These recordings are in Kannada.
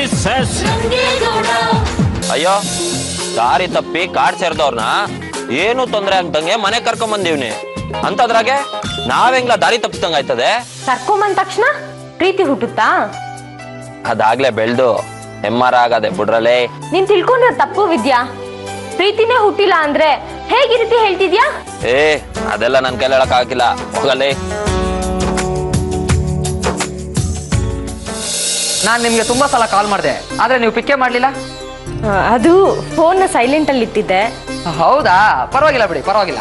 ಸೆಸ್ ಅಯ್ಯೋ ದಾರಿ ತಪ್ಪಿ ಕಾಡ್ ಸೇರ್ದವ್ರನ್ನ ಏನು ತೊಂದ್ರೆ ಆಗ್ದಂಗೆ ಮನೆ ಕರ್ಕೊಂಡ್ ಬಂದೀವ್ನಿ ಅಂತದ್ರಾಗೆ ನಾವೆಂಗ್ಲ ದಾರಿ ತಪ್ಪಿಸ್ದಂಗ ಆಯ್ತದೆ ಕರ್ಕೊಂಬಂದ ತಕ್ಷಣ ಪ್ರೀತಿ ಹುಟ್ಟುತ್ತಾ ಅದಾಗ್ಲೇ ಬೆಳ್ದು ಹೆಮ್ಮರ ಆಗದೆ ಬುಡ್ರಲೇ ನೀನ್ ತಿಳ್ಕೊಂಡಿರೋ ತಪ್ಪು ವಿದ್ಯಾ ಪ್ರೀತಿನೇ ಹುಟ್ಟಿಲ್ಲ ಅಂದ್ರೆ ಹೇಗೆ ಈ ರೀತಿ ಹೇಳ್ತಿದ್ಯಾ ಏ ಅದೆಲ್ಲ ನನ್ ಕೈಲಿ ಹೇಳಕ್ ಆಗಿಲ್ಲ ಹೋಗಲೇ ನಾನು ನಿಮ್ಗೆ ತುಂಬಾ ಸಲ ಕಾಲ್ ಮಾಡಿದೆ ಆದ್ರೆ ನೀವು ಪಿಕ್ಕೇ ಮಾಡ್ಲಿಲ್ಲ ಆ, ಅದು ಫೋನ್ ಸೈಲೆಂಟ್ ಅಲ್ಲಿ ಇಟ್ಟಿದ್ದೆ ಹೌದಾ ಪರವಾಗಿಲ್ಲ ಬಿಡಿ ಪರವಾಗಿಲ್ಲ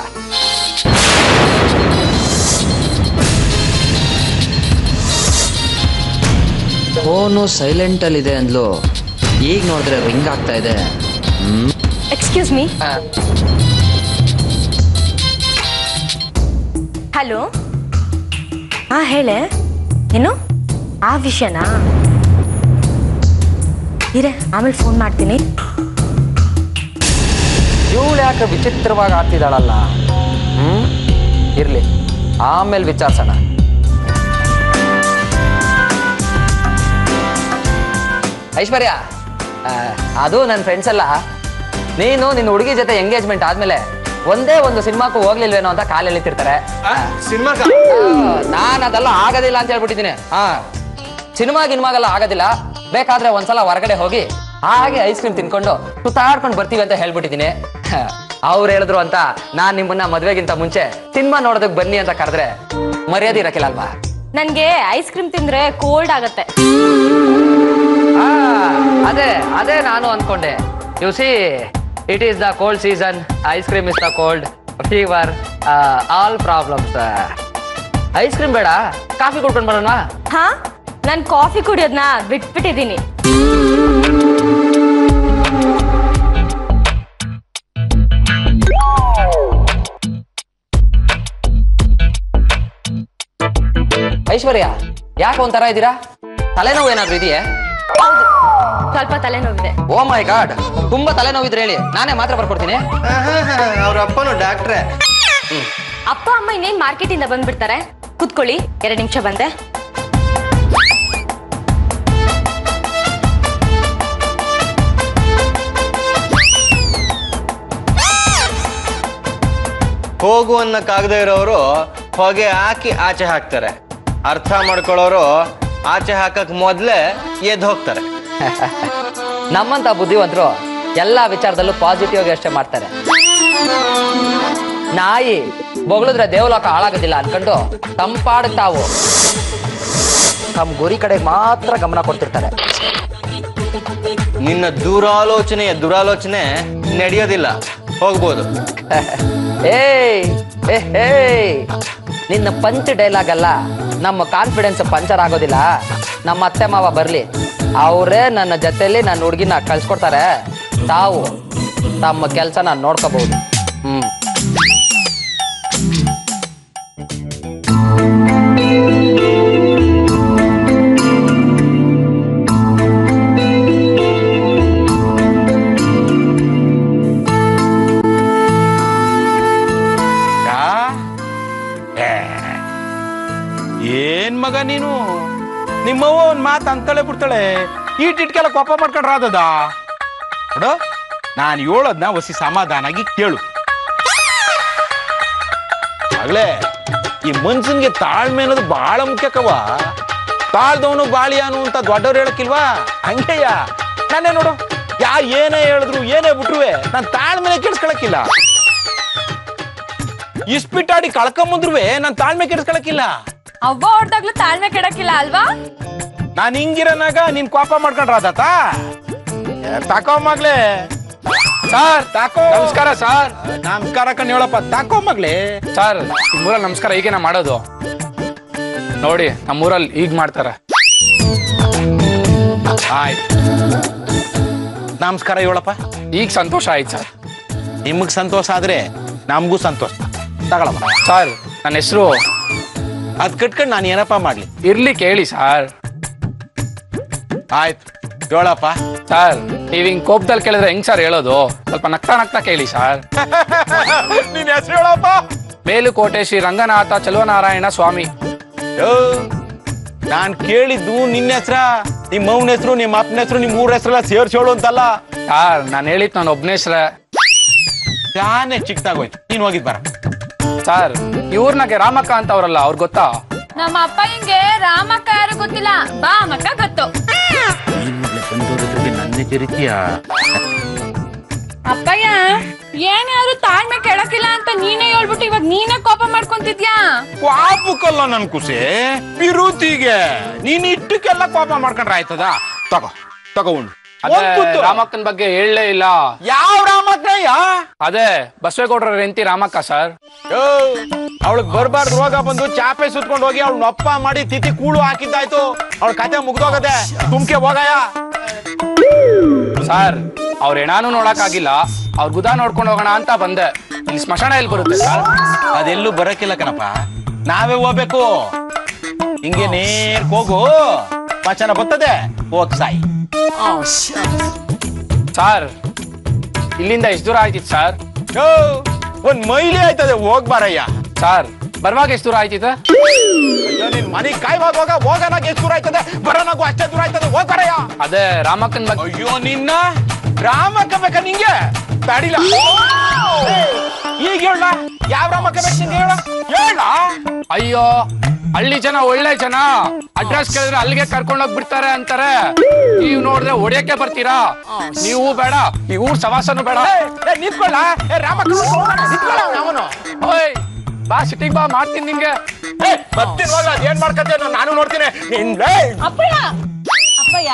ಫೋನು ಸೈಲೆಂಟಲ್ಲಿದೆ ಅಂದ್ಲು ಈಗ ನೋಡಿದ್ರೆ ರಿಂಗ್ ಆಗ್ತಾ ಇದೆ ಹ್ಮ್ ಎಕ್ಸ್ಕ್ಯೂಸ್ ಮೀ ಆ, ಹಲೋ ಹಾ ಹೇಳೆ ಏನು ಆ ವಿಷಯನಾ ಇರೆ ಆಮೇಲೆ ಫೋನ್ ಮಾಡ್ತೀನಿ ಇವಳು ಯಾಕೆ ವಿಚಿತ್ರವಾಗಿ ಆಡ್ತಿದ್ದಾಳಲ್ಲ ಹ್ಮ್ ಇರ್ಲಿ ಆಮೇಲೆ ವಿಚಾರಿಸೋಣ ಐಶ್ವರ್ಯ ಆ, ಅದು ನನ್ನ ಫ್ರೆಂಡ್ಸ್ ಎಲ್ಲ ನೀನು ನಿನ್ನ ಹುಡುಗಿ ಜೊತೆ ಎಂಗೇಜ್ಮೆಂಟ್ ಆದ್ಮೇಲೆ ಒಂದೇ ಒಂದು ಸಿನಿಮಾಕ್ಕೂ ಹೋಗ್ಲಿಲ್ವೇನೋ ಅಂತ ಕಾಲ್ ಎಳಿತಿರ್ತಾರೆ ಸಿನಿಮಾಕ ನಾನು ಅದೆಲ್ಲ ಆಗೋದಿಲ್ಲ ಅಂತ ಹೇಳ್ಬಿಟ್ಟಿದ್ದೀನಿ ಹಾ ಸಿನಿಮಾ ಗಿನ್ಮಾಗೆಲ್ಲ ಆಗೋದಿಲ್ಲ ಬೇಕಾದ್ರೆ ಒಂದ್ಸಲ ಹೊರಗಡೆ ಹೋಗಿ ಹಾಗೆ ಐಸ್ ಕ್ರೀಮ್ ತಿನ್ಕೊಂಡು ಸುತ್ತಾಡ್ಕೊಂಡು ಬರ್ತೀವಿ ಅಂತ ಹೇಳ್ಬಿಟ್ಟಿದ್ದೀನಿ ಅವ್ರು ಹೇಳಿದ್ರು ಅಂತ ನಾನ್ ನಿಮ್ಮನ್ನ ಮದ್ವೆಗಿಂತ ಮುಂಚೆ ಸಿನಿಮಾ ನೋಡೋದಕ್ ಬನ್ನಿ ಅಂತ ಕರೆದ್ರೆ ಮರ್ಯಾದೆ ಇರಕ್ಕಿಲ್ಲ ಅಲ್ವಾ ನನ್ಗೆ ಐಸ್ ಕ್ರೀಮ್ ತಿಂದ್ರೆ ಕೋಲ್ಡ್ ಆಗತ್ತೆ ಆ, ಅದೇ ಅದೇ ನಾನು ಅನ್ಕೊಂಡೆ you see it is the cold season ice cream is the cold fever all problems ice cream ಬೇಡ ಕಾಫಿ ಕುಡ್ಕೊಂಡು ಬರೋಣ ಹಾ ನಾನ್ ಕಾಫಿ ಕುಡಿಯೋದ್ನ ಬಿಟ್ಬಿಟ್ಟಿದೀನಿ ಐಶ್ವರ್ಯ ಯಾಕೆ ಒಂಥರ ಇದ್ದೀರಾ ತಲೆನೋವು ಏನಾದ್ರು ಇದೆಯೇ ಹೌದು ಸ್ವಲ್ಪ ತಲೆನೋವಿದೆ ಓ ಮೈ ಗಾಡ್ ತುಂಬಾ ತಲೆನೋವಿದ್ರೆ ಹೇಳಿ ನಾನೇ ಮಾತ್ರ ಬರ್ಕೊಡ್ತೀನಿ ಅವ್ರ ಅಪ್ಪನು ಡಾಕ್ಟ್ರೆ ಅಪ್ಪ ಅಮ್ಮ ಇನ್ನೇನ್ ಮಾರ್ಕೆಟ್ ಇಂದ ಬಂದ್ಬಿಡ್ತಾರೆ ಕುತ್ಕೊಳ್ಳಿ ಎರಡ್ ನಿಮಿಷ ಬಂದೆ ಹೋಗು ಅನ್ನಕ್ಕಾಗದೇ ಇರೋರು ಹೊಗೆ ಹಾಕಿ ಆಚೆ ಹಾಕ್ತಾರೆ ಅರ್ಥ ಮಾಡ್ಕೊಳ್ಳೋರು ಆಚೆ ಹಾಕಕ್ ಮೊದ್ಲೇ ಎದ್ದು ಹೋಗ್ತಾರೆ ನಮ್ಮಂತ ಬುದ್ಧಿವಂತರು ಎಲ್ಲಾ ವಿಚಾರದಲ್ಲೂ ಪಾಸಿಟಿವ್ ಆಗಿ ಅಷ್ಟೇ ಮಾಡ್ತಾರೆ ನಾಯಿ ಬೊಗಳಿದ್ರೆ ದೇವಲೋಕ ಹಾಳಾಗೋದಿಲ್ಲ ಅನ್ಕೊಂಡು ತಂಪಾಡ್ ತಾವು ತಮ್ಮ ಗುರಿ ಕಡೆ ಮಾತ್ರ ಗಮನ ಕೊಡ್ತಿರ್ತಾರೆ ನಿನ್ನ ದೂರಾಲೋಚನೆಯ ದುರಾಲೋಚನೆ ನಡೆಯೋದಿಲ್ಲ ಹೋಗ್ಬೋದು ಏಯ್ ಏ ಏಯ್ ನಿನ್ನ ಪಂಚ್ ಡೈಲಾಗ್ ಅಲ್ಲ ನಮ್ಮ ಕಾನ್ಫಿಡೆನ್ಸ್ ಪಂಚರ್ ಆಗೋದಿಲ್ಲ ನಮ್ಮ ಅತ್ತೆ ಮಾವ ಬರ್ಲಿ ಅವರೇ ನನ್ನ ಜೊತೆಲಿ ನನ್ನ ಹುಡುಗಿನ ಕಳ್ಸ್ಕೊಡ್ತಾರೆ ತಾವು ತಮ್ಮ ಕೆಲಸನ ನೋಡ್ಕೋಬಹುದು ಹ್ಮ್ ಯಾ? ಏ, ಏನ್ ಮಗ ನೀನು ನಿಮ್ಮವ್ವ ಒಂದ್ ಮಾತು ಅಂತಾಳೆ ಬಿಡ್ತಾಳೆ ಈಟಿಟ್ಕೆಲ್ಲ ಕೋಪ ಮಾಡ್ಕೊಂಡ್ರ ಅದದ ನೋಡು ನಾನು ಹೇಳೋದ್ನ ಒಸಿ ಸಮಾಧಾನಾಗಿ ಕೇಳು ಆಗ್ಲೇ ಈ ಮನ್ಸನ್ಗೆ ತಾಳ್ಮೆ ಅನ್ನೋದು ಬಹಳ ಮುಖ್ಯಕವ ತಾಳ್ದವನು ಬಾಳಿಯಾನು ಅಂತ ದೊಡ್ಡವ್ರು ಹೇಳಕ್ಕಿಲ್ವಾ ಹಂಗೆಯ ನಾನೇ ನೋಡು ಯಾ ಏನೇ ಹೇಳಿದ್ರು ಏನೇ ಬಿಟ್ರುವೆ ನಾನು ತಾಳ್ಮೆನೆ ಕೆಡ್ಸ್ಕೊಳಕ್ಕಿಲ್ಲ ಇಸ್ಪಿಟ್ಟಾಡಿ ಕಳ್ಕೊಂಬಂದ್ರುವೆ ನಾನು ತಾಳ್ಮೆ ಕೆಡಿಸ್ಕೊಳಕ್ಕಿಲ್ಲ ಅವ್ವ ಹೊಡ್ದಾಗ್ಲೂ ತಾಳ್ಮೆ ಕೆಡಕ್ಕಿಲ್ಲ ಅಲ್ವಾ ನಾನ್ ಹಿಂಗಿರನಾಗ ನೀನ್ ಕೋಪ ಮಾಡ್ಕೊಂಡ್ರ ಆದಾತ ತಾಕೋ ಮಗ್ಲೆ ಸರ್ ತಾಕೋ ನಮಸ್ಕಾರ ಸರ್ ನಮಸ್ಕಾರ ಕಣ್ ಹೇಳಪ್ಪ ತಾಕೋ ಮಗ್ಲೆ ಸರ್ ನಿಮ್ಮೂರಲ್ಲಿ ನಮಸ್ಕಾರ ಈಗೇನ ಮಾಡೋದು ನೋಡಿ ನಮ್ಮೂರಲ್ಲಿ ಈಗ ಮಾಡ್ತಾರೆ ಆಯ್ತು ನಮಸ್ಕಾರ ಹೇಳಪ್ಪ ಈಗ ಸಂತೋಷ ಆಯ್ತು ಸರ್ ನಿಮಗ್ ಸಂತೋಷ ಆದ್ರೆ ನಮಗೂ ಸಂತೋಷ ತಗೊಳಪ್ಪ ಸರ್ ನನ್ನ ಹೆಸರು ಅದ್ ಕಟ್ಕೊಂಡ್ ನಾನು ಏನಪ್ಪ ಮಾಡ್ಲಿ ಇರ್ಲಿ ಕೇಳಿ ಸರ್ ಆಯ್ತು ಹೇಳಪ್ಪ ಸರ್ ನೀವ್ ಹಿಂಗ್ ಕೋಪದಲ್ಲಿ ಕೇಳಿದ್ರೆ ಹೆಂಗ್ ಸರ್ ಹೇಳೋದು ಸ್ವಲ್ಪ ನಗ್ತಾ ನಗ್ತಾ ಕೇಳಿ ಸರ್ ನೀನ್ ಹೆಸರು ಹೇಳಪ್ಪ ಮೇಲುಕೋಟೆ ಶ್ರೀ ರಂಗನಾಥ ಚಲುವನಾರಾಯಣ ಸ್ವಾಮಿ ಯೋ, ನಾನ್ ಕೇಳಿದ್ದು ನಿನ್ನ ಹೆಸ್ರ ನಿಮ್ಮ ಅವನ ಹೆಸರು ನಿಮ್ಮ ಅಪ್ಪನ ಹೆಸರು ನಿಮ್ಮ ಊರ ಹೆಸರೆಲ್ಲ ಸೇರ್ಸಿ ಹೇಳು ಅಂತಲ್ಲ ಸರ್ ನಾನು ಹೇಳಿದ್ ನಾನು ಒಬ್ನೇ ಸರ್ ತಾನೇ ಚಿಕ್ಕದಾಗೋಯ್ತು ನೀನ್ ಹೋಗಿದ್ ಬರ ಸರ್ ಇವ್ರನಾಗೆ ರಾಮಕ್ಕ ಅಂತ ಅವ್ರಲ್ಲ ಅವ್ರು ಗೊತ್ತಾ ನಮ್ಮ ಅಪ್ಪ ಹಿಂಗೆ ರಾಮಕ್ಕ ಯಾರು ಗೊತ್ತಿಲ್ಲ ಬಾ ಮಕ್ಕ ಗೊತ್ತು ನನ್ನ ಚರಿತ್ಯ ಅಪ್ಪಯ್ಯ ಏನಾದ್ರು ತಾಳ್ಮೆ ಕೆಳಕಿಲ್ಲ ಅಂತ ನೀನೇ ಹೇಳ್ಬಿಟ್ಟು ಇವಾಗ ನೀನೇ ಕೋಪ ಮಾಡ್ಕೊಂತಿದ್ಯಾ ಪಾಪಕ್ಕಲ್ಲ ನನ್ ಕುಸೆ ವಿರುತಿಗೆ ನೀನ್ ಇಟ್ಟಕ್ಕೆಲ್ಲ ಕೋಪ ಮಾಡ್ಕೊಂಡ್ರೆ ಆಯ್ತದ ತಗೋ ತಗೋ ಉಣ್ಣು ಅದೇ ಒಂದ್ ತುತ್ತು. ರಾಮಕ್ಕನ ಬಗ್ಗೆ ಹೇಳಲೇ ಇಲ್ಲ ಯಾವ ರಾಮಕ್ಕಯ್ಯ ಅದೇ ಬಸವೇಗೌಡರ ಹೆಂಡತಿ ರಾಮಕ್ಕ ಸರ್ ಅವಳಿಗೆ ಬರ್ಬಾರ್ದು ರೋಗ ಬಂದು ಚಾಪೆ ಸುತ್ಕೊಂಡು ಹೋಗಿ ಅವಳು ನೊಪ್ಪ ಮಾಡಿ ತಿಥಿ ಕೂಳು ಹಾಕಿದ್ದಾಯ್ತು ಅವಳ ಕತೆ ಮುಗ್ದೋಗದೆ ತುಮ್ಕೆ ಹೋಗಯ್ಯ ಸರ್ ಅವ್ರ ಹೆಣಾನು ನೋಡಕ್ಕಾಗಿಲ್ಲ ಅವ್ರ ಗುದ ನೋಡ್ಕೊಂಡು ಹೋಗೋಣ ಅಂತ ಬಂದೆ ಇಲ್ಲಿ ಸ್ಮಶಾನ ಎಲ್ಲಿ ಬರುತ್ತೆ ಸರ್ ಅದೆಲ್ಲೂ ಬರಕ್ಕಿಲ್ಲ ಕಣಪ್ಪ ನಾವೇ ಹೋಗ್ಬೇಕು ಹಿಂಗೆ ನೇರ್ ಹೋಗು ಮಚನ ಬರ್ತದೆ ಹೋಗ್ ಸಾಯಿ ಸರ್ ಇಲ್ಲಿಂದ ಎಷ್ಟು ದೂರ ಆಯ್ತಿತ್ತು ಸರ್ ಯೋ, ಒಂದ್ ಮೈಲಿ ಆಯ್ತದೆ ಹೋಗ್ಬಾರಯ್ಯ ಸರ್ ಬರುವಾಗ ಎಷ್ಟು ದೂರ ಆಯ್ತಿತ್ತು ಅಯ್ಯೋ ನಿನ್ ಮನೆಗ್ ಕಾಯ್ವಾಗ ಹೋಗ ಹೋಗನಾಗ ಎಷ್ಟು ದೂರ ಆಯ್ತದೆ ಬರೋನಾಗು ಅಷ್ಟೇ ದೂರ ಆಯ್ತದೆ ಹೋಗ್ಬಾರಯ್ಯ ಅದೇ ರಾಮಕ್ಕನ ಬಗ್ಗೆ ಅಯ್ಯೋ ನಿನ್ನ ರಾಮಕ್ಕ ಬೇಕ ನಿಂಗೆ ತಡಿಲ ಈಗ ಹೇಳ ಯಾವ ರಾಮಕ್ಕ ಬೇಕು ನಿಂಗೆ ಹೇಳ ಹೇಳ ಅಯ್ಯೋ ಹಳ್ಳಿ ಜನ ಒಳ್ಳೆ ಜನ ಅಡ್ರೆಸ್ ಕೇಳಿದ್ರೆ ಅಲ್ಲಿಗೆ ಕರ್ಕೊಂಡೋಗ್ ಬಿಡ್ತಾರೆ ಅಂತಾರೆ ನೀವು ನೋಡಿದ್ರೆ ಹೊಡಿಯಕ್ಕೆ ಬರ್ತೀರಾ ನೀವು ಬೇಡ ಈ ಊರ್ ಸವಾಸನು ಬೇಡ ನಿಂತ್ಕೊಳ್ಳ ಏ ರಾಮಕ್ಕ ನಿಂತ್ಕೊಳ್ಳ ಅವನು ಓಯ್ ಬಾ ಸಿಟಿಗ್ ಬಾ ಮಾಡ್ತೀನಿ ನಿಂಗೆ ಏ ಬರ್ತೀನಿ ಹೋಗ್ಲ ಏನ್ ಮಾಡ್ಕತ್ತೇನೋ ನಾನು ನೋಡ್ತೀನಿ ನಿನ್ ಲೇ. ಅಪ್ಪಯ್ಯ ಅಪ್ಪಯ್ಯ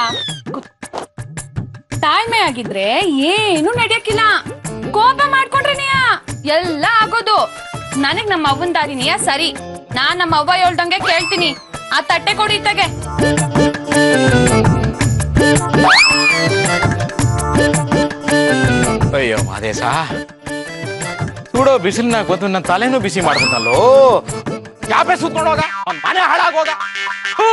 ತಾಳ್ಮೆ ಆಗಿದ್ರೆ ಏನು ನಡೆಯಕ್ಕಿಲ್ಲ ಕೋಪ ಮಾಡ್ಕೊಂಡ್ರೇನೆಯ ಎಲ್ಲ ಆಗೋದು ನನಗ್ ನಮ್ಮ ಅವ್ವನ್ ದಾರಿನೆಯ ಸರಿ ನಾನ್ ನಮ್ಮ ಅವ್ವ ಹೇಳ್ದಂಗೆ ಕೇಳ್ತೀನಿ ಆ ತಟ್ಟೆ ಕೊಡಿ ಇತ್ತಾಗೆ ಅಯ್ಯೋ ಮಾದೇಶ ಸುಡೋ ಬಿಸಿಲ್ನಾಗ ಬಂದು ನನ್ನ ತಲೆನೂ ಬಿಸಿ ಮಾಡ್ಬಿಟ್ನಲ್ಲೋ ಯಾಪೆ ಸುತ್ಕೊಂಡು ಹೋಗ ಅವ್ನ್ ಮನೆ ಹಾಳಾಗೋಗ ಹೂ.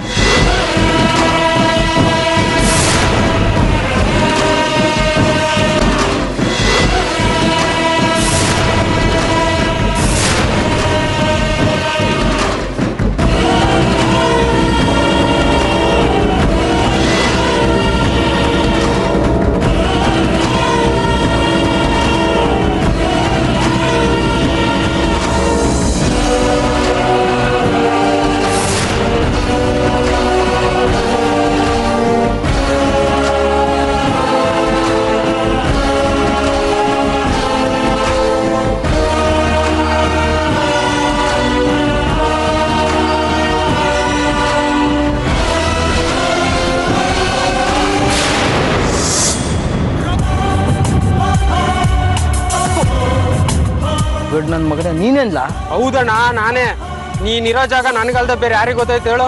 ದೊಡ್ಡ ನನ್ನ ಮಗನೇ ನೀನೇನ್ಲ ಹೌದಣ್ಣ ನಾನೇ ನೀನಿರೋ ಜಾಗ ನನಗಲ್ದ ಬೇರೆ ಯಾರಿಗೆ ಗೊತ್ತಾಯ್ತು ಹೇಳು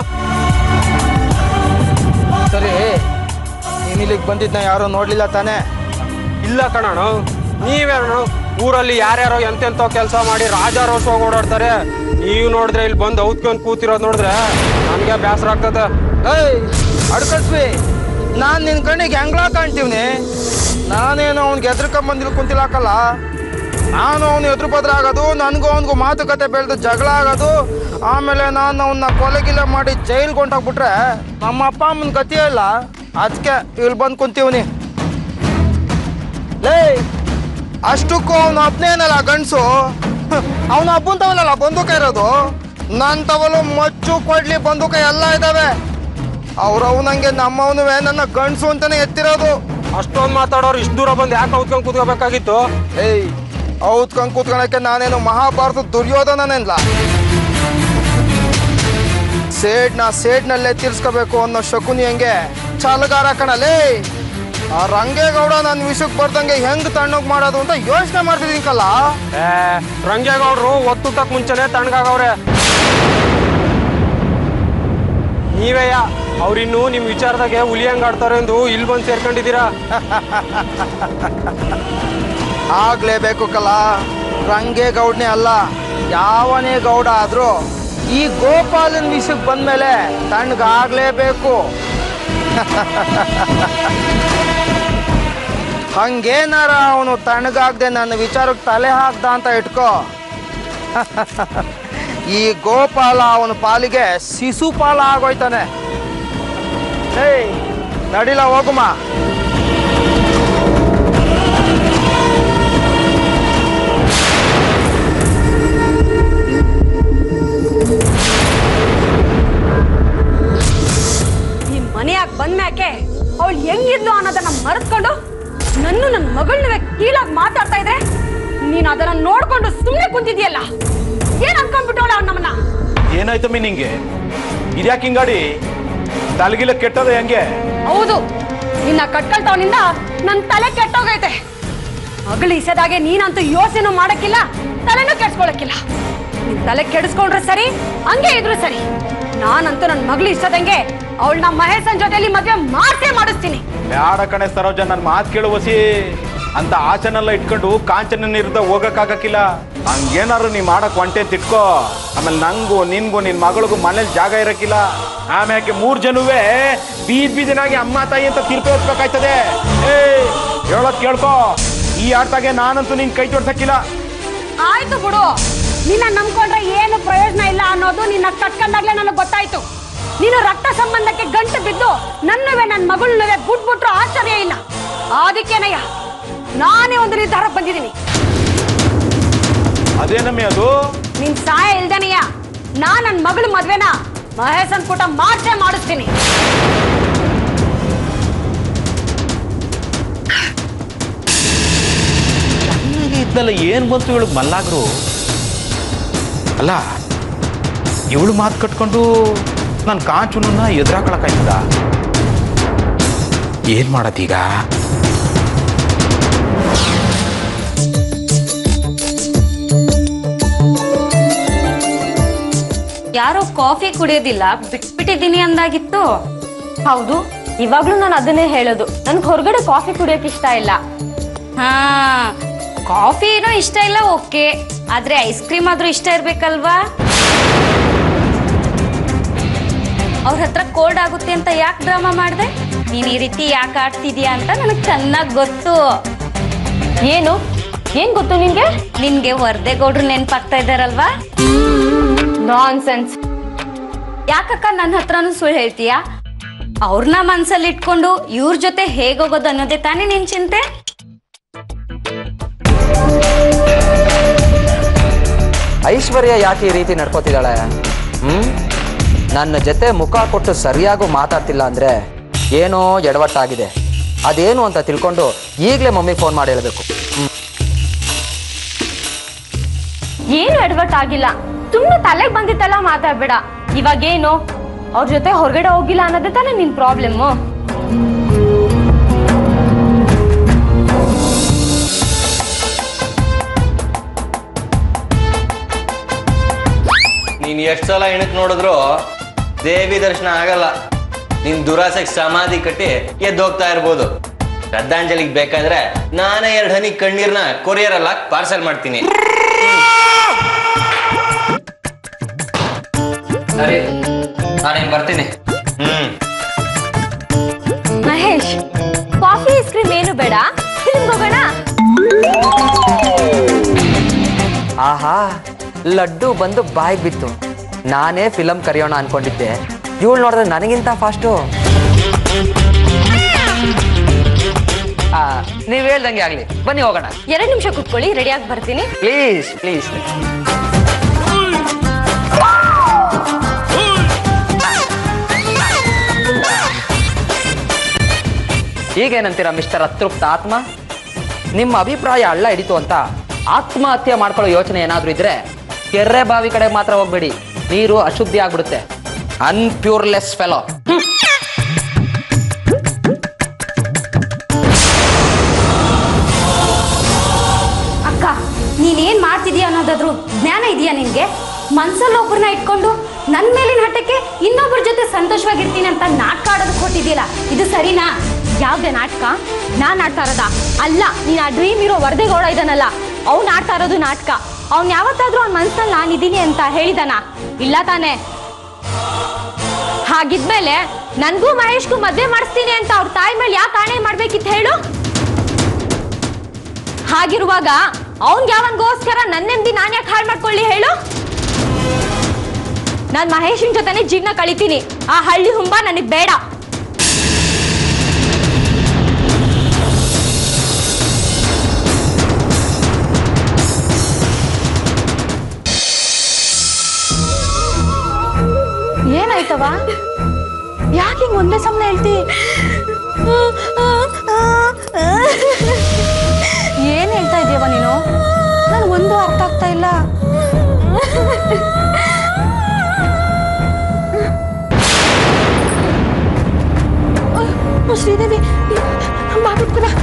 ಸರಿ ನೀನ್ ಇಲ್ಲಿಗೆ ಬಂದಿದ್ನ ಯಾರೋ ನೋಡ್ಲಿಲ್ಲ ತಾನೇ ಇಲ್ಲ ಕಣಣ್ಣ ನೀವೇನಣ್ಣ ಊರಲ್ಲಿ ಯಾರ್ಯಾರೋ ಎಂತೆಂತೋ ಕೆಲಸ ಮಾಡಿ ರಾಜಾರೋಷವಾಗಿ ಓಡಾಡ್ತಾರೆ ನೀವು ನೋಡಿದ್ರೆ ಇಲ್ಲಿ ಬಂದು ಔತ್ಕೊಂಡ್ ಕೂತಿರೋದು ನೋಡಿದ್ರೆ ನನಗೆ ಬೇಸರ ಆಗ್ತದೆ ಏಯ್ ಅಡ್ಕಸ್ವಿ ನಾನ್ ನಿನ್ ಕಣ್ಣಿಗೆ ಹೆಂಗ್ಲಾ ಕಾಣ್ತೀವ್ನಿ ನಾನೇನು ಅವ್ನಿಗೆ ಎದ್ರಕೊಂಬಂದಿಲ್ ಕುಂತಿಲಾಕಲ್ಲ ನಾನು ಅವನು ಎದುರು ಬದ್ರ ಆಗೋದು ನನಗೂ ಅವನಿಗೂ ಮಾತುಕತೆ ಬೆಳೆದು ಜಗಳ ಆಗೋದು ಆಮೇಲೆ ನಾನು ಅವನ್ನ ಕೊಲೆಗಿಲೆ ಮಾಡಿ ಜೈಲ್ಗೆ ಹೊಂಟೋಗ್ಬಿಟ್ರೆ ನಮ್ಮ ಅಪ್ಪ ಅಮ್ಮನ ಗತಿ ಇಲ್ಲ ಅದಕ್ಕೆ ಇಲ್ಲಿ ಬಂದು ಕುಂತೀವ್ನಿ ಲೇ ಅಷ್ಟಕ್ಕೂ ಅವನ ಒಬ್ನೇನಲ್ಲ ಗಂಡಸು ಅವನ ಅಪ್ಪನ ತವಲಲ್ಲ ಬಂದೂಕ ಇರೋದು ನನ್ನ ತವಲು ಮಚ್ಚು ಕೊಡ್ಲಿ ಬಂದೂಕ ಎಲ್ಲ ಇದಾವೆ ಅವ್ರವನಂಗೆ ನಮ್ಮವನುವೆ ನನ್ನ ಗಂಡಸು ಅಂತಾನೆ ಎತ್ತಿರೋದು ಅಷ್ಟೊಂದು ಮಾತಾಡೋರು ಇಷ್ಟು ದೂರ ಬಂದು ಯಾಕೆ ಔತ್ಕೊಂಡ್ ಕೂತ್ಕೋಬೇಕಾಗಿತ್ತು ಏಯ್ ಔತ್ಕೊಂಡ್ ಕೂತ್ಕೊಳಕ್ಕೆ ನಾನೇನು ಮಹಾಭಾರತ ದುರ್ಯೋಧನನೆಲ್ಲ ಸೇಡ್ನ ಸೇಡ್ನಲ್ಲೇ ತೀರ್ಸ್ಕೋಬೇಕು ಅನ್ನೋ ಶಕುನಿ ಹೆಂಗೆ ಚಾಲುಗಾರ ಕಣಲೇ ಆ ರಂಗೇಗೌಡ ನನ್ನ ವಿಷಯಕ್ಕೆ ಬರ್ದಂಗೆ ಹೆಂಗ್ ತಣ್ಣಗ್ ಮಾಡೋದು ಅಂತ ಯೋಚನೆ ಮಾಡ್ತಿದ್ದೀನಿ ಕಲ್ಲ ಏ ರಂಗೇಗೌಡರು ಒತ್ತುತ್ತಕ್ ಮುಂಚೆನೆ ತಣ್ಣಗಾಗವ್ರೆ ನೀವೇಯ ಅವ್ರಿನ್ನು ನಿಮ್ ವಿಚಾರದಾಗೆ ಹುಲಿ ಹೆಂಗ್ ಆಡ್ತಾರೆ ಎಂದು ಇಲ್ಲಿ ಬಂದು ಸೇರ್ಕೊಂಡಿದ್ದೀರಾ ಆಗ್ಲೇಬೇಕು ಕಲ ರಂಗೇಗೌಡನೇ ಅಲ್ಲ ಯಾವನೇ ಗೌಡ ಆದ್ರೂ ಈ ಗೋಪಾಲನ್ ವಿಷಯಕ್ಕೆ ಬಂದ್ಮೇಲೆ ತಣ್ಣಗಾಗ್ಲೇಬೇಕು ಹಂಗೇನಾರ ಅವನು ತಣ್ಣಗಾಗ್ದೆ ನನ್ನ ವಿಚಾರಕ್ಕೆ ತಲೆ ಹಾಕ್ದ ಅಂತ ಇಟ್ಕೋ ಈ ಗೋಪಾಲ ಅವನ ಪಾಲಿಗೆ ಶಿಶುಪಾಲ ಆಗೋಯ್ತಾನೆ ಏಯ್ ನಡಿಲ ಹೋಗುಮ ಈ ಮನೆಯಾಗ ಬಂದ್ಮ್ಯಾಕೆ ಅವಳು ಹೆಂಗಿದ್ಲು ಅನ್ನೋದನ್ನ ಮರೆತ್ಕೊಂಡು ನನ್ನ ನನ್ನ ಮಗಳನ್ನ ಕೀಳಾಗಿ ಮಾತಾಡ್ತಾ ಇದ್ರೆ ನೀನ್ ಅದನ್ನ ನೋಡ್ಕೊಂಡು ಸುಮ್ಮನೆ ಕುಂತಿದ್ಯಲ್ಲ ಏನ್ ಅನ್ಕೊಂಡ್ಬಿಟ್ಟವಳ ಅವ್ನು ನಮ್ಮನ್ನ ಏನಾಯ್ತಮ್ಮಿ ನಿಂಗೆ ಇದ್ಯಾಕೆ ಹಿಂಗಾಡಿ ತಲೆಗಿಲ್ಲ ಕೆಟ್ಟದ ಹೆಂಗೆ ಹೌದು ನಿನ್ನ ಕಟ್ಕೊಳ್ತಾವನಿಂದ ನನ್ ತಲೆ ಕೆಟ್ಟೋಗೈತೆ ಮಗಳು ಇಸದಾಗೆ ನೀನಂತೂ ಯೋಚನೆ ಮಾಡಕ್ಕಿಲ್ಲ ತಲೆನೂ ಕೆಡ್ಸ್ಕೊಳಕ್ಕಿಲ್ಲ ನಿನ್ ತಲೆ ಕೆಡಿಸ್ಕೊಂಡ್ರೆ ಸರಿ ಹಂಗೆ ಇದ್ರು ಸರಿ ನಾನಂತೂ ನನ್ನ ಮಗಳು ಇಷ್ಟದಂಗೆ ಅವಳನ್ನ ಮಹೇಶನ್ ಜೊತೆಲಿ ಮದ್ವೆ ಮಾಡ್ಸೇ ಮಾಡಿಸ್ತೀನಿ ಬ್ಯಾಡ ಕಣೆ ಸರೋಜ ನನ್ನ ಮಾತು ಕೇಳು ವಸಿ ಅಂತ ಆಚನೆಲ್ಲ ಇಟ್ಕೊಂಡು ಕಾಂಚನ ನೀರ್ದ ಹೋಗಕ್ಕಾಗಕ್ಕಿಲ್ಲ ಹಂಗೇನಾರು ನೀ ಮಾಡಕ್ ಒಂಟೆ ತಿಟ್ಕೋ ಆಮೇಲೆ ನಂಗೂ ನಿನ್ಗೂ ನಿನ್ ಮಗಳಿಗೂ ಮನೇಲಿ ಜಾಗ ಇರಕ್ಕಿಲ್ಲ ಆಮ್ಯಾಕೆ ಮೂರ್ ಜನುವೆ ಬೀದ್ ಬೀದಿನಾಗಿ ಅಮ್ಮ ತಾಯಿ ಅಂತ ತೀರ್ಪೆ ಹೊತ್ಬೇಕಾಯ್ತದೆ ಏ ಹೇಳೋದ್ ಕೇಳ್ಕೋ ಈ ಆಟದಾಗೆ ನಾನಂತೂ ನಿನ್ ಕೈ ತೋರ್ಸಕ್ಕಿಲ್ಲ ಆಯ್ತು ಬಿಡು ನಿನ್ನ ನಂಬ್ಕೊಂಡ್ರೆ ಏನು ಪ್ರಯೋಜನ ಇಲ್ಲ ಅನ್ನೋದು ನಿನ್ನ ಕಟ್ಕೊಂಡಾಗ್ಲೇ ನನಗೆ ಗೊತ್ತಾಯ್ತು ನೀನು ರಕ್ತ ಸಂಬಂಧಕ್ಕೆ ಗಂಟು ಬಿದ್ದು ನನ್ನವೇ ನನ್ನ ಮಗಳನ್ನವೇ ಬಿಟ್ಬಿಟ್ರು ಆಶ್ಚರ್ಯ ಇಲ್ಲ ಅದಕ್ಕೇನಯ್ಯ ನಾನೇ ಒಂದು ನಿರ್ಧಾರಕ್ಕೆ ಬಂದಿದ್ದೀನಿ ಅದೇನಮ್ಮಿ ಅದು ನಿನ್ ಸಹಾಯ ಇಲ್ದೇನೆಯ ನಾ ನನ್ನ ಮಗಳ ಮದ್ವೆನ ಮಹೇಶನ್ ಕೂಟ ಮಾಡ್ಸೇ ಮಾಡಿಸ್ತೀನಿ ಇದ್ನಲ್ಲ ಏನ್ ಬಂತು ಇವಳು ಮಲ್ಲಾಗ್ರು ಅಲ್ಲ ಇವಳು ಮಾತು ಕಟ್ಕೊಂಡು ನನ್ನ ಕಾಂಚುನನ್ನ ಎದುರಾಕೊಳಕಾಯ್ತದ ಏನ್ ಮಾಡತ್ತೀಗ ಯಾರೋ ಕಾಫಿ ಕುಡಿಯೋದಿಲ್ಲ ಬಿಟ್ಬಿಟ್ಟಿದ್ದೀನಿ ಅಂದಾಗಿತ್ತು ಹೌದು ಇವಾಗ್ಲೂ ನಾನು ಅದನ್ನೇ ಹೇಳೋದು ನನ್ಗೆ ಹೊರಗಡೆ ಕಾಫಿ ಕುಡಿಯೋಕೆ ಇಷ್ಟ ಇಲ್ಲ ಹಾ ಕಾಫಿ ಏನೋ ಇಷ್ಟ ಇಲ್ಲ ಓಕೆ ಆದ್ರೆ ಐಸ್ ಕ್ರೀಮ್ ಆದ್ರೂ ಇಷ್ಟ ಇರ್ಬೇಕಲ್ವಾ ಅವ್ರ ಹತ್ರ ಕೋಲ್ಡ್ ಆಗುತ್ತೆ ಅಂತ ಯಾಕೆ ಡ್ರಾಮಾ ಮಾಡ್ದೆ ನೀನ್ ಈ ರೀತಿ ಯಾಕೆ ಆಡ್ತಿದ್ಯಾ ಅಂತ ನನಗೆ ಚೆನ್ನಾಗಿ ಗೊತ್ತು ಏನು ಏನ್ ಗೊತ್ತು ನಿನ್ಗೆ ನಿನ್ಗೆ ವರದೇಗೌಡ್ರು ನೆನ್ಪಾಗ್ತಾ ಇದ್ದಾರಲ್ವಾ ನಾನ್ ಸೆನ್ಸ್ ಯಾಕಕ್ಕ ನನ್ನ ಹತ್ರನೂ ಸುಳ್ಳು ಹೇಳ್ತೀಯಾ ಅವ್ರನ್ನ ಮನ್ಸಲ್ಲಿ ಇಟ್ಕೊಂಡು ಇವ್ರ ಜೊತೆ ಹೇಗೋಗೋದು ಅನ್ನೋದೇ ತಾನೇ ನಿನ್ ಚಿಂತೆ ಐಶ್ವರ್ಯ ಯಾಕೆ ಈ ರೀತಿ ನಡ್ಕೋತಿದ್ದಾಳೆ ಹ್ಮ್ ನನ್ನ ಜೊತೆ ಮುಖ ಕೊಟ್ಟು ಸರಿಯಾಗೂ ಮಾತಾಡ್ತಿಲ್ಲ ಅಂದ್ರೆ ಏನೋ ಎಡವಟ್ಟಾಗಿದೆ ಅದೇನು ಅಂತ ತಿಳ್ಕೊಂಡು ಈಗಲೇ ಮಮ್ಮಿಗೆ ಫೋನ್ ಮಾಡಿ ಹೇಳ್ಬೇಕು ಹ್ಮ್ ಏನು ಎಡವಟ್ ಆಗಿಲ್ಲ ಸುಮ್ನೆ ತಲೆಗೆ ಬಂದಿತ್ತಲ್ಲ ಮಾತಾಡ್ಬೇಡ ಇವಾಗ ಏನು ಅವ್ರ ಜೊತೆ ಹೊರಗಡೆ ಹೋಗಿಲ್ಲ ಅನ್ನೋದೇ ತಾನೇ ನಿನ್ ಪ್ರಾಬ್ಲಮ್ಮು ನೀನ್ ಎಷ್ಟ್ ಸಲ ಇಣಕ್ ನೋಡಿದ್ರು ದೇವಿ ದರ್ಶನ ಆಗಲ್ಲ ನಿನ್ ದುರಾಸೆಗೆ ಸಮಾಧಿ ಕಟ್ಟಿ ಎದ್ದೋಗ್ತಾ ಇರ್ಬೋದು ಶ್ರದ್ಧಾಂಜಲಿಗೆ ಬೇಕಾದ್ರೆ ನಾನೇ ಎರಡು ಹನಿ ಕಣ್ಣೀರ್ನ ಕೊರಿಯರ್ ಅಲ್ಲ ಪಾರ್ಸಲ್ ಮಾಡ್ತೀನಿ ಸರಿ ನಾನೇನು ಬರ್ತೀನಿ hmm Mahesh coffee ice cream ಏನು ಬೇಡ ಫಿಲ್ಮ್ ಹೋಗೋಣ ಆಹಾ ಲಡ್ಡು ಬಂದು ಬಾಯಿಗೆ ಬಿತ್ತು ನಾನೇ ಫಿಲಮ್ ಕರೆಯೋಣ ಅನ್ಕೊಂಡಿದ್ದೆ ಇವಳು ನೋಡಿದ್ರೆ ನನಗಿಂತ ಫಾಸ್ಟು ನೀವು ಹೇಳ್ದಂಗೆ ಆಗ್ಲಿ ಬನ್ನಿ ಹೋಗೋಣ ಎರಡು ನಿಮಿಷ ಕುತ್ಕೊಳ್ಳಿ ರೆಡಿಯಾಗಿ ಬರ್ತೀನಿ ಪ್ಲೀಸ್ ಪ್ಲೀಸ್ ಈಗೇನಂತೀರಾ ಮಿಸ್ಟರ್ ಅತೃಪ್ತ ಆತ್ಮ ನಿಮ್ಮ ಅಭಿಪ್ರಾಯ ಹಳ್ಳ ಹಿಡಿತು ಅಂತ ಆತ್ಮಹತ್ಯೆ ಮಾಡ್ಕೊಳ್ಳೋ ಯೋಚನೆ ಏನಾದ್ರೂ ಇದ್ರೆ ಕೆರೆ ಬಾವಿ ಕಡೆ ಮಾತ್ರ ಹೋಗ್ಬೇಡಿ ನೀರು ಅಶುದ್ಧಿ ಆಗ್ಬಿಡುತ್ತೆ ಅನ್ಪ್ಯೂರ್ಲೆಸ್ ಫೆಲೋ ಅಕ್ಕ ನೀನೇನ್ ಮಾಡ್ತಿದ್ಯಾ ಅನ್ನೋದಾದ್ರು ಜ್ಞಾನ ಇದೆಯಾ ನಿನ್ಗೆ ಮನ್ಸಲ್ಲಿ ಒಬ್ಬರನ್ನ ಇಟ್ಕೊಂಡು ನನ್ ಮೇಲಿನ ಹಠಕ್ಕೆ ಇನ್ನೊಬ್ಬರ ಜೊತೆ ಸಂತೋಷವಾಗಿರ್ತೀನಿ ಅಂತ ನಾಟಕ ಆಡೋದಕ್ಕೆ ಕೊಟ್ಟಿದ್ಯಲ್ಲ ಇದು ಸರಿನಾ ಯಾವ್ದೇ ನಾಟಕ ನಾನ್ ಆಡ್ತಾ ಇರೋದ ಅಲ್ಲ ನೀನ್ ಆ ಡ್ರೀಮ್ ಇರೋ ವರದೇಗೌಡ ಇದಾನಲ್ಲ ಅವ್ನ್ ಆಡ್ತಾ ಇರೋದು ನಾಟಕ ಅವ್ನ್ ಯಾವತ್ತಾದ್ರೂ ಅವ್ನ ಮನ್ಸಲ್ಲಿ ನಾನಿದ್ದೀನಿ ಅಂತ ಹೇಳಿದಾನ ಇಲ್ಲ ತಾನೇ ಹಾಗಿದ್ಮೇಲೆ ನನ್ಗೂ ಮಹೇಶ್ಗೂ ಮದ್ವೆ ಮಾಡಿಸ್ತೀನಿ ಅಂತ ಅವ್ರ ತಾಯಿ ಮೇಲೆ ಯಾಕೆ ಆಣೆ ಮಾಡ್ಬೇಕಿತ್ತು ಹೇಳು ಹಾಗಿರುವಾಗ ಅವ್ನ್ ಯಾವನ್ಗೋಸ್ಕರ ನನ್ನ ನೆಮ್ಮದಿ ನಾನು ಯಾಕೆ ಹಾಳು ಮಾಡ್ಕೊಳ್ಳಿ ಹೇಳು ನಾನ್ ಮಹೇಶನ್ ಜೊತೆನೆ ಜೀವನ ಕಳಿತೀನಿ ಆ ಹಳ್ಳಿ ಹುಂಬ ನನಗ್ ಬೇಡ ಏನಾಯ್ತವ ಯಾಕೆ ಹಿಂಗ್ ಒಂದೇ ಸಮನೆ ಹೇಳ್ತಿ ಏನ್ ಹೇಳ್ತಾ ಇದೀಯವ ನೀನು ನನ್ ಒಂದು ಅರ್ಥ ಆಗ್ತಾ ಇಲ್ಲ ಅಯ್ಯೋ, ಶ್ರೀದೇವಿ ಬಾ ಬಿಟ್ಕೊ ಬಾ.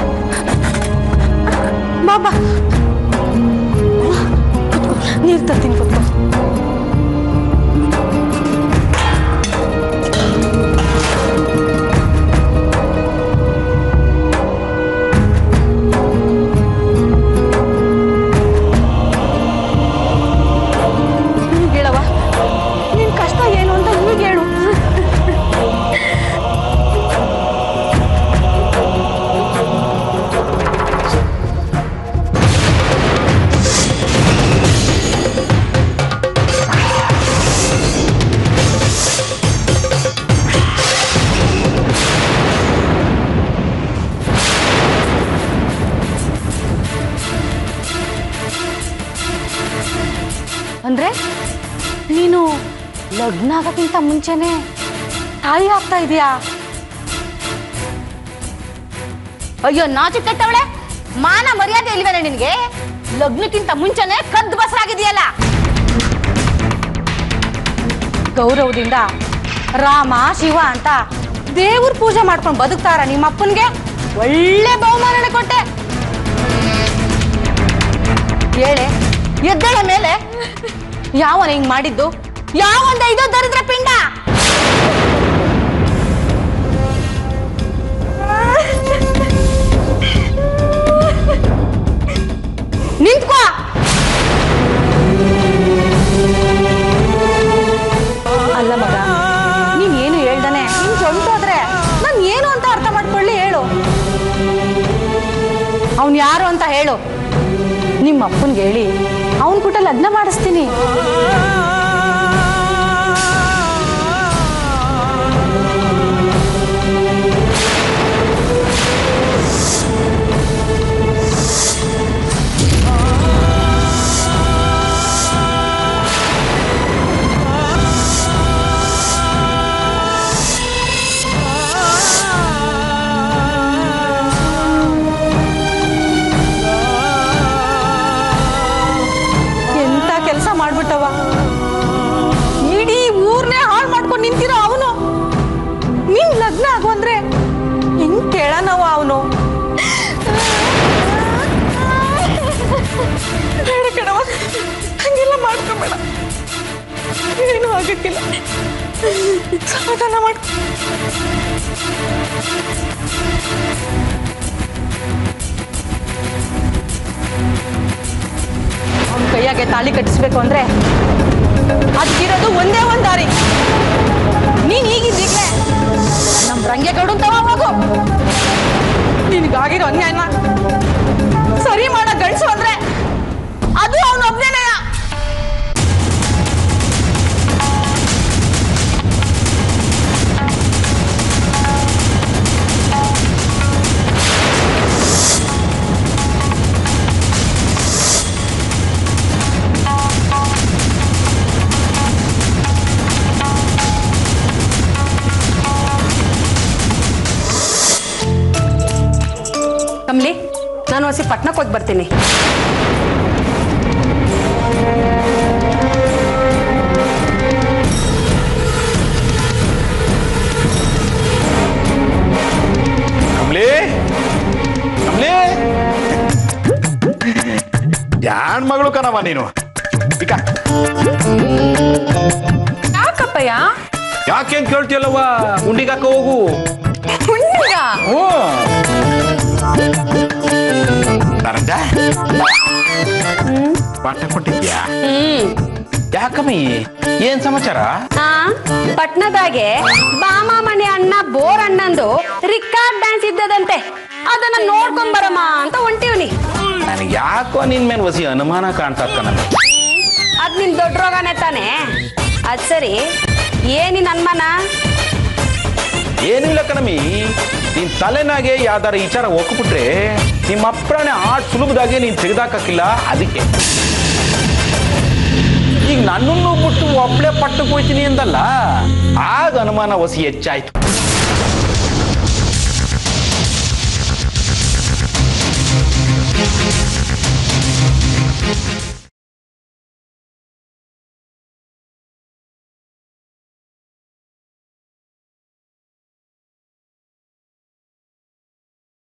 ಬಾ ಬಾ ಕುತ್ಕೋ ನೀರ್ ತರ್ತೀನಿ ಕುತ್ಕೋ ಈಗ ಹೇಳವ ನಿನ್ ಕಷ್ಟ ಏನು ಅಂತ ಈಗ ಹೇಳು ಅಂದ್ರೆ ನೀನು ಲಗ್ನ ಆಗೋಕ್ಕಿಂತ ಮುಂಚೆನೆ ತಾಯಿ ಆಗ್ತಾ ಇದೀಯಾ ಅಯ್ಯೋ ನಾಚು ಕೆಟ್ಟವಳೆ ಮಾನ ಮರ್ಯಾದೆ ಇಲ್ವೇನೆ ನಿನ್ಗೆ ಲಗ್ನಕ್ಕಿಂತ ಮುಂಚೆನೆ ಕದ್ದು ಬಸರಾಗಿದೆಯಲ್ಲ ಗೌರವದಿಂದ ರಾಮ ಶಿವ ಅಂತ ದೇವ್ರ ಪೂಜೆ ಮಾಡ್ಕೊಂಡು ಬದುಕ್ತಾರ ನಿಮ್ಮ ಅಪ್ಪನ್ಗೆ ಒಳ್ಳೆ ಬಹುಮಾನನೆ ಕೊಟ್ಟೆ ಹೇಳೆ ಎದ್ದೇಳ ಮೇಲೆ ಯಾವನ ಹಿಂಗ್ ಮಾಡಿದ್ದು ಯಾವಂದ ಇದು ದರಿದ್ರ ಪಿಂಡ ನಿಂತ್ಕೋ ಅಲ್ಲ ಮಗ ನೀನ್ ಏನು ಹೇಳ್ದಾನೆ ನಿನ್ ಸೊಂಟೋದ್ರೆ ನಾನ್ ಏನು ಅಂತ ಅರ್ಥ ಮಾಡ್ಕೊಳ್ಳಿ ಹೇಳು ಅವ್ನ್ ಯಾರು ಅಂತ ಹೇಳು ನಿಮ್ಮ ಅಪ್ಪನ್ಗೆ ಹೇಳಿ ಅವನ್ ಕುಟ ಲಗ್ನ ಮಾಡಿಸ್ತೀನಿ ಎಂತ ಕೆಲಸ ಮಾಡ್ಬಿಟ್ಟವ ಇಡೀ ಊರ್ನೇ ಹಾಳು ಮಾಡ್ಕೊಂಡು ನಿಂತಿರೋ ಅವನು ನಿನ್ ಲಗ್ನ ಆಗು ಅಂದ್ರೆ ಹೆಂಗ್ ಕೇಳನವ ಅವನು ಬೇಡ ಕಣವ ಹಂಗೆಲ್ಲ ಮಾಡ್ಕೊಬೇಡ ಏನು ಆಗಕ್ಕಿಲ್ಲ ಸಮಾಧಾನ ಮಾಡ್ಕೊ ಅವನ ಕೈಯಾಗೆ ತಾಳಿ ಕಟ್ಟಿಸ್ಬೇಕು ಅಂದ್ರೆ ಅದಕ್ಕಿರೋದು ಒಂದೇ ಒಂದ್ ದಾರಿ ನೀನ್ ಈಗಿದ್ದೀಗ್ಲೇ ನಮ್ ರಂಗೇಗೌಡನ್ ತವ ಹೋಗು ನಿನ್ಗಾಗಿರೋ ಅನ್ಯಾಯನ ಸರಿ ಮಾಡೋ ಗಂಡ್ಸು ಅಂದ್ರೆ ಅದು ಅವನ ಒಬ್ನೇನಯ್ಯ ಕಮ್ಲಿ ನಾನು ಹೊಸಿ ಪಟ್ನಕ್ಕೆ ಹೋಗಿ ಬರ್ತೀನಿ ಕಮ್ಲಿ ಕಮ್ಲಿ ಯಾನ್ ಮಗಳು ಕಣವ ನೀನು ಈಗ ಯಾಕಪ್ಪಯ್ಯ ಯಾಕೆ ಅಂತ ಕೇಳ್ತೀಯಲ್ಲವ್ವ ಉಂಡಿಗಾಕ ಹೋಗು ಹುಣ್ಣಿಗ ಹ್ಞೂ ನರಂಜ ಪಾಠ ಕೊಟ್ಟಿದ್ಯಾ ಹ್ಮ್ ಯಾಕಮ್ಮಿ ಏನ್ ಸಮಾಚಾರ ಆ ಪಟ್ನದಾಗೆ ಬಾಮಾಮಣಿ ಅಣ್ಣ ಬೋರ್ ಅಣ್ಣಂದು ರಿಕಾರ್ಡ್ ಡ್ಯಾನ್ಸ್ ಇದ್ದದಂತೆ ಅದನ್ನ ನೋಡ್ಕೊಂಡ್ ಬರಮ್ಮ ಅಂತ ಹೊಂಟಿವ್ನಿ ನನಗೆ ಯಾಕೋ ನಿನ್ ಮೇಲೆ ವಸಿ ಅನುಮಾನ ಕಾಣ್ತಾ ನನಗೆ ಅದ್ ನಿನ್ ದೊಡ್ಡ ರೋಗನೇ ತಾನೆ ಅದ್ ಸರಿ ಏನಿನ್ ಅನುಮಾನ ಏನಿಲ್ಲ ಕಣಮಿ ನಿನ್ ತಲೆನಾಗೆ ಯಾವ್ದಾರ ವಿಚಾರ ಒಕ್ಬಿಟ್ರೆ ನಿಮ್ಮ ಅಪ್ಪನೇ ಆ ಸುಲಭದಾಗೆ ನೀನ್ ತೆಗೆದಾಕಿಲ್ಲ ಅದಕ್ಕೆ ಈಗ ನನ್ನನ್ನು ಬಿಟ್ಟು ಒಬ್ಳೆ ಪಟ್ಟಕ್ಕೆ ಹೋಯ್ತೀನಿ ಅಂದಲ್ಲ ಆಗ ಅನುಮಾನ ಹೊಸಿ ಹೆಚ್ಚಾಯ್ತು